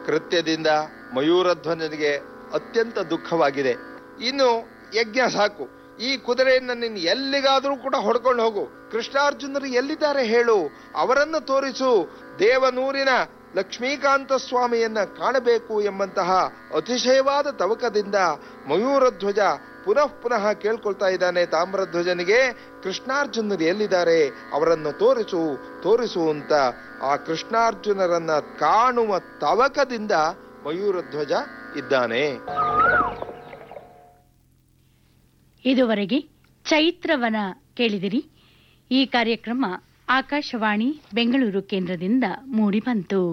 ಕೃತ್ಯದಿಂದ ಮಯೂರಧ್ವಜನಿಗೆ ಅತ್ಯಂತ ದುಃಖವಾಗಿದೆ ಇನ್ನು ಯಜ್ಞ ಸಾಕು ಈ ಕುದುರೆಯನ್ನ ನೀನು ಎಲ್ಲಿಗಾದರೂ ಕೂಡ ಹೊಡ್ಕೊಂಡು ಹೋಗು ಕೃಷ್ಣಾರ್ಜುನರು ಎಲ್ಲಿದ್ದಾರೆ ಹೇಳು ಅವರನ್ನು ತೋರಿಸು ದೇವನೂರಿನ ಲಕ್ಷ್ಮೀಕಾಂತ ಸ್ವಾಮಿಯನ್ನ ಕಾಣಬೇಕು ಎಂಬಂತಹ ಅತಿಶಯವಾದ ತವಕದಿಂದ ಮಯೂರಧ್ವಜ ಪುನಃ ಪುನಃ ಕೇಳ್ಕೊಳ್ತಾ ಇದ್ದಾನೆ ತಾಮ್ರಧ್ವಜನಿಗೆ ಕೃಷ್ಣಾರ್ಜುನರು ಎಲ್ಲಿದ್ದಾರೆ ಅವರನ್ನು ತೋರಿಸು ತೋರಿಸು ಅಂತ ಆ ಕೃಷ್ಣಾರ್ಜುನರನ್ನ ಕಾಣುವ ತವಕದಿಂದ ಮಯೂರಧ್ವಜ ಇದ್ದಾನೆ ಇದುವರೆಗೆ ಚೈತ್ರವನ ಕೇಳಿದಿರಿ ಈ ಕಾರ್ಯಕ್ರಮ ಆಕಾಶವಾಣಿ ಬೆಂಗಳೂರು ಕೇಂದ್ರದಿಂದ ಮೂಡಿಬಂತು